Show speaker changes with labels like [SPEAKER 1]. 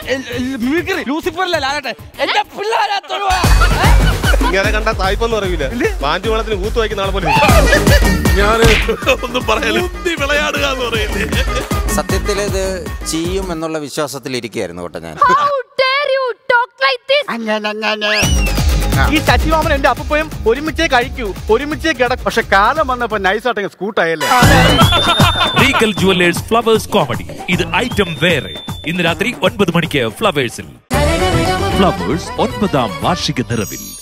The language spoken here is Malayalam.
[SPEAKER 1] മിമിക്രി ലൂസിഫറിലെ ലാലട്ടെ എന്റെ പിള്ളേരെ തൊഴുവാ
[SPEAKER 2] ഇങ്ങനെ കണ്ട തായ്പൊന്നും അറിയില്ല പാഞ്ചു വെള്ളത്തിന് കൂത്തു വായിക്കുന്ന ആളെ പോലെ
[SPEAKER 3] ഞാൻ ഒന്നും പറയാനില്ല ബുദ്ധി വിളയാടുക എന്ന് പറയില്ലേ
[SPEAKER 4] സത്യത്തിൽ ഇത് ചെയ്യും എന്നുള്ള വിശ്വാസത്തിലിരിക്കുകയായിരുന്നു കേട്ടോ ഞാൻ
[SPEAKER 5] How dare you talk like this?
[SPEAKER 6] ഈ ശശിമാമൻ എന്റെ അപ്പയും ഒരുമിച്ചേ കഴിക്കൂ ഒരുമിച്ചേ കിടക്കും പക്ഷെ കാലം വന്നപ്പോ നൈസായിട്ട് സ്കൂട്ടായല്ലേ
[SPEAKER 7] റീഗൽ ജുവല്ലേഴ്സ് ഫ്ലവേഴ്സ് കോമഡി ഇത് ഐറ്റം വേറെ ഇന്ന് രാത്രി ഒൻപത് മണിക്ക് ഫ്ലവേഴ്സിൽ ഫ്ലവേഴ്സ് ഒൻപതാം വാർഷിക നിറവിൽ